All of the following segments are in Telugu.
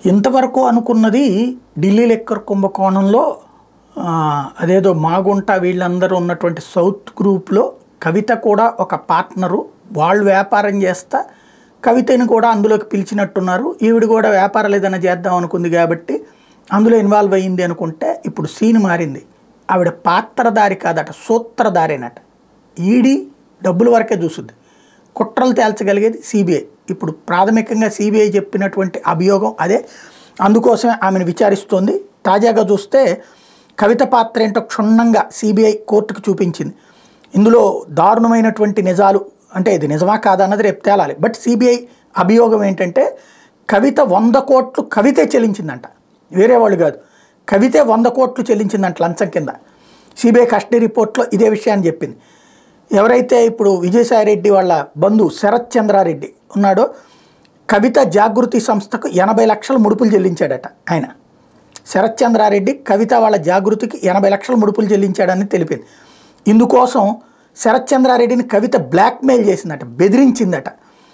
ఇంతవరకు అనుకున్నది ఢిల్లీ లెక్కర్ కుంభకోణంలో ఆ, అదేదో మాగుంట వీళ్ళందరూ ఉన్నటువంటి సౌత్ గ్రూప్లో కవిత కూడా ఒక పార్ట్నరు వాళ్ళు వ్యాపారం చేస్తా కవితని కూడా అందులోకి పిలిచినట్టున్నారు ఈవిడ కూడా వ్యాపారాలు ఏదైనా చేద్దాం అనుకుంది కాబట్టి అందులో ఇన్వాల్వ్ అయ్యింది అనుకుంటే ఇప్పుడు సీన్ మారింది ఆవిడ పాత్రధారి కాదట సూత్రధారేనట ఈడీ డబ్బుల వరకే చూస్తుంది కుట్రలు తేల్చగలిగేది సిబిఐ ఇప్పుడు ప్రాథమికంగా సిబిఐ చెప్పినటువంటి అభియోగం అదే అందుకోసమే ఆమెను విచారిస్తోంది తాజాగా చూస్తే కవిత పాత్ర ఏంటో క్షుణ్ణంగా సిబిఐ కోర్టుకు చూపించింది ఇందులో దారుణమైనటువంటి నిజాలు అంటే ఇది నిజమా కాదా అన్నది రేపు తేలాలి బట్ సిబిఐ అభియోగం ఏంటంటే కవిత వంద కోట్లు కవితే చెల్లించిందంట వేరే వాళ్ళు కాదు కవితే వంద కోట్లు చెల్లించిందంట లంచం కింద సిబిఐ కస్టడీ రిపోర్ట్లో ఇదే విషయాన్ని చెప్పింది ఎవరైతే ఇప్పుడు విజయసాయిరెడ్డి వాళ్ళ బంధువు శరత్ చంద్రారెడ్డి ఉన్నాడో కవిత జాగృతి సంస్థకు ఎనభై లక్షల ముడుపులు చెల్లించాడట ఆయన శరత్ చంద్రారెడ్డి కవిత వాళ్ళ జాగృతికి ఎనభై లక్షల ముడుపులు చెల్లించాడని తెలిపింది ఇందుకోసం శరత్ చంద్రారెడ్డిని కవిత బ్లాక్మెయిల్ చేసిందట బెదిరించిందట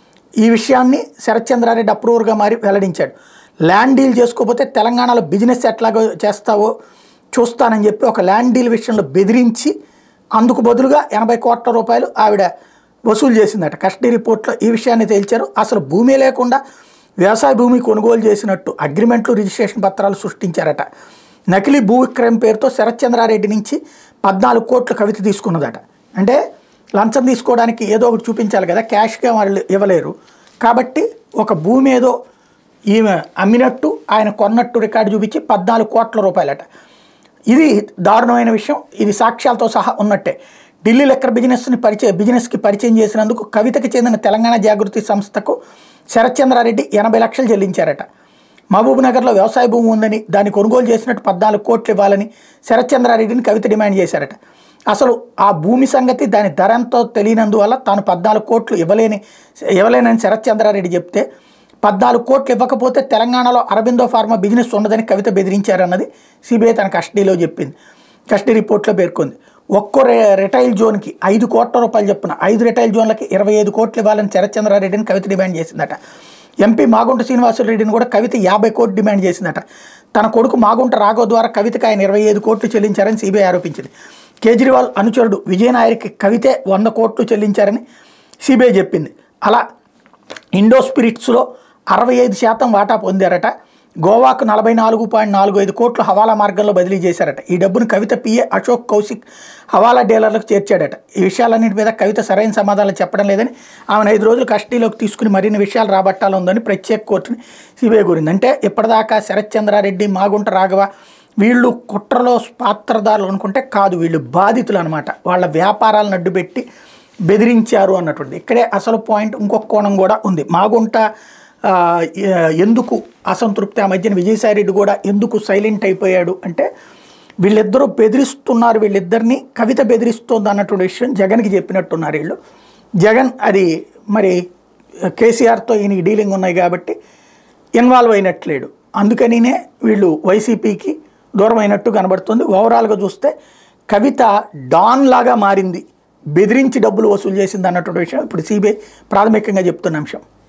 ఈ విషయాన్ని శరత్ చంద్రారెడ్డి అప్రూవర్గా మారి వెల్లడించాడు ల్యాండ్ డీల్ చేసుకోకపోతే తెలంగాణలో బిజినెస్ ఎట్లాగో చేస్తావో చూస్తానని చెప్పి ఒక ల్యాండ్ డీల్ విషయంలో బెదిరించి అందుకు బదులుగా ఎనభై కోట్ల రూపాయలు ఆవిడ వసూలు చేసిందట కస్టడీ రిపోర్ట్లో ఈ విషయాన్ని తేల్చారు అసలు భూమి లేకుండా వ్యవసాయ భూమి కొనుగోలు చేసినట్టు అగ్రిమెంట్లు రిజిస్ట్రేషన్ పత్రాలు సృష్టించారట నకిలీ భూ విక్రయం పేరుతో శరత్చంద్రారెడ్డి నుంచి పద్నాలుగు కోట్లు కవిత తీసుకున్నదట అంటే లంచం తీసుకోవడానికి ఏదో ఒకటి చూపించాలి కదా క్యాష్గా వాళ్ళు ఇవ్వలేరు కాబట్టి ఒక భూమి ఏదో ఈమె అమ్మినట్టు ఆయన కొన్నట్టు రికార్డు చూపించి పద్నాలుగు కోట్ల రూపాయలట ఇది దారుణమైన విషయం ఇది సాక్ష్యాలతో సహా ఉన్నట్టే ఢిల్లీ లెక్కర్ బిజినెస్ని పరిచయం బిజినెస్కి పరిచయం చేసినందుకు కవితకి చెందిన తెలంగాణ జాగృతి సంస్థకు శరత్చంద్రారెడ్డి ఎనభై లక్షలు చెల్లించారట మహబూబ్ నగర్లో వ్యవసాయ భూమి ఉందని దాన్ని కొనుగోలు చేసినట్టు పద్నాలుగు కోట్లు ఇవ్వాలని శరత్చంద్రారెడ్డిని కవిత డిమాండ్ చేశారట అసలు ఆ భూమి సంగతి దాని ధర ఎంతో తెలియనందువల్ల తాను పద్నాలుగు కోట్లు ఇవ్వలేని ఇవ్వలేనని శరత్చంద్రారెడ్డి చెప్తే పద్నాలుగు కోట్లు ఇవ్వకపోతే తెలంగాణలో అరబిందో ఫార్మా బిజినెస్ ఉండదని కవిత బెదిరించారన్నది సిబిఐ తన కస్టడీలో చెప్పింది కస్టడీ రిపోర్ట్లో పేర్కొంది ఒక్కో రే రిటైల్ జోన్కి ఐదు కోట్ల రూపాయలు చెప్పున ఐదు రిటైల్ జోన్లకి ఇరవై ఐదు కోట్లు ఇవ్వాలని శరత్చంద్రారెడ్డిని కవిత డిమాండ్ చేసిందట ఎంపీ మాగుంట శ్రీనివాసరెడ్డిని కూడా కవిత యాభై కోట్లు డిమాండ్ చేసిందట తన కొడుకు మాగుంట రాఘవ్ ద్వారా కవితకు ఆయన ఇరవై ఐదు కోట్లు చెల్లించారని సిబిఐ ఆరోపించింది కేజ్రీవాల్ అనుచరుడు విజయనాయర్కి కవితే వంద కోట్లు చెల్లించారని సిబిఐ చెప్పింది అలా ఇండో స్పిరిట్స్లో అరవై ఐదు శాతం వాటా పొందారట గోవాకు నలభై నాలుగు పాయింట్ నాలుగు ఐదు కోట్లు హవాలా మార్గంలో బదిలీ చేశారట ఈ డబ్బును కవిత పిఏ అశోక్ కౌశిక్ హవాలా డీలర్లకు చేర్చాడట ఈ విషయాలన్నింటి మీద కవిత సరైన సమాధానాలు చెప్పడం లేదని ఆమెను ఐదు రోజులు కస్టడీలోకి తీసుకుని మరిన్ని విషయాలు రాబట్టాలందని ప్రత్యేక కోర్టుని సిబిఐ కోరింది అంటే ఇప్పటిదాకా శరత్ చంద్రారెడ్డి మాగుంట రాఘవ వీళ్ళు కుట్రలో పాత్రదారులు అనుకుంటే కాదు వీళ్ళు బాధితులు అనమాట వాళ్ళ వ్యాపారాలను అడ్డుపెట్టి బెదిరించారు అన్నటువంటి ఇక్కడే అసలు పాయింట్ ఇంకొక కోణం కూడా ఉంది మాగుంట ఆ, ఎ- ఎందుకు అసంతృప్తి ఆ మధ్యన విజయసాయిరెడ్డి కూడా ఎందుకు సైలెంట్ అయిపోయాడు అంటే వీళ్ళిద్దరూ బెదిరిస్తున్నారు వీళ్ళిద్దరిని కవిత బెదిరిస్తోంది అన్నటువంటి విషయం జగన్కి చెప్పినట్టున్నారు వీళ్ళు జగన్ అది మరి కేసీఆర్తో ఈయన డీలింగ్ ఉన్నాయి కాబట్టి ఇన్వాల్వ్ అయినట్లేడు అందుకనినే వీళ్ళు వైసీపీకి దూరం అయినట్టు కనబడుతుంది ఓవరాల్గా చూస్తే కవిత డాన్ లాగా మారింది బెదిరించి డబ్బులు వసూలు చేసింది అన్నటువంటి విషయం ఇప్పుడు సిబిఐ ప్రాథమికంగా చెప్తున్న అంశం